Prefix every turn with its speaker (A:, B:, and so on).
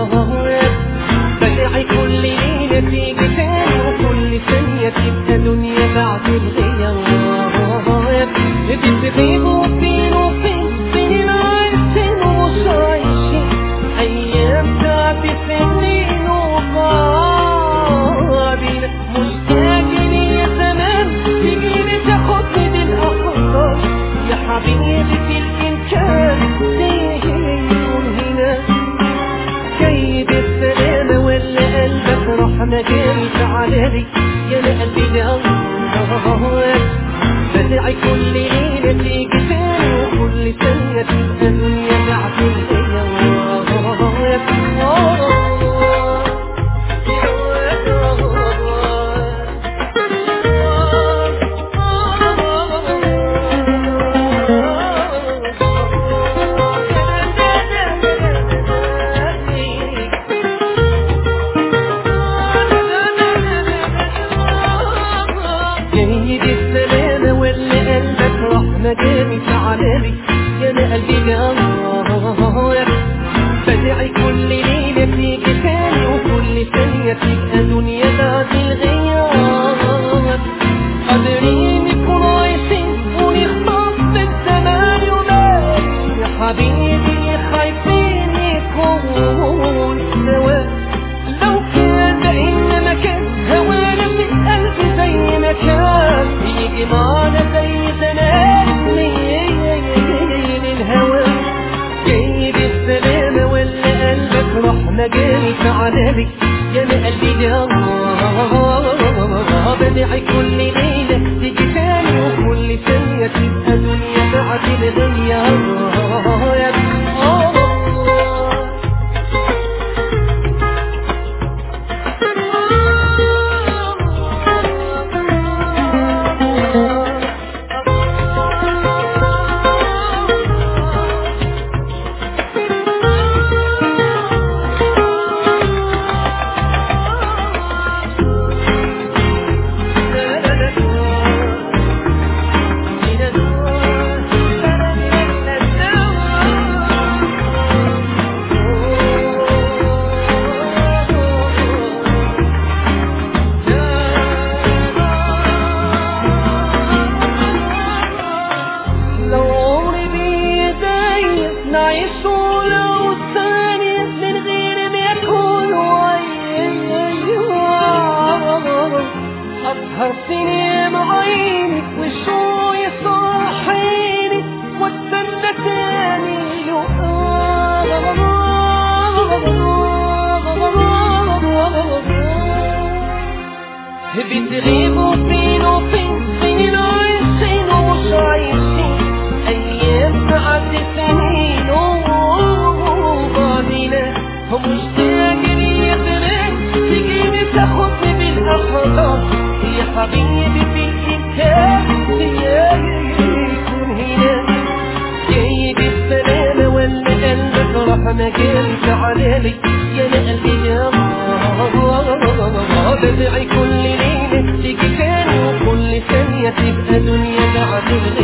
A: بدعي كل ليلة تيجي تاني وكل ثانية تبقى دنيا بعد الغياب بتغيب وفين وفين فين عايشين ومش عايشين أيام تعب سنين وقابلة مشتاقين يا زمان تجيني تاخدني بالأحضان يا حبيبي في الإمكان تيجون هنا جاي بالسلامة ولا قلبك رحمة جاي تعالى لي يا أنا قلبي جواب بدعي كل ليلة تيجي تاني وكل ثانية تبقى دنيا بعد جاي بالسلامة ولا قلبك رحمة جامي تعالى يا أنا قلبي جواب بدعي كل ليلة تيجي تاني وكل ثانية تبقى دنيا بعد الغياب قادرين نكون عايشين ونخطف بالزمان يومين يا حبيبي خايفين يكون سوا لو كان بقينا مكان هوانا في القلب زي ما كان يجي معانا زي زمان ليل الهوى جاي بالسلامة ولا قلبك رحمة جاي تعالى لي يا أنا قلبي جواب بدعي كل ليلة تيجي تاني وكل ثانية تبقى دنيا بعد الغياب لو عمري بيدي نعيش ولو ثانية من غير ما يكون أسهر سنين عينك وشو يصحيني واستنى تاني بتغيب وفين وفين سنين عايشين ومش عايشين أيام تعدي سنين وبعدين ومشتاقين يا زمان تجيني تاخدني بالأحضان يا حبيبي في الإمكان يكون هنا جاي بالسلامة ولا قلبك رحمة جاي تعالى لي يا أنا قلبي جاب بدعي كل ليلة تيجي تاني وكل ثانية تبقى دنيا بعد الغياب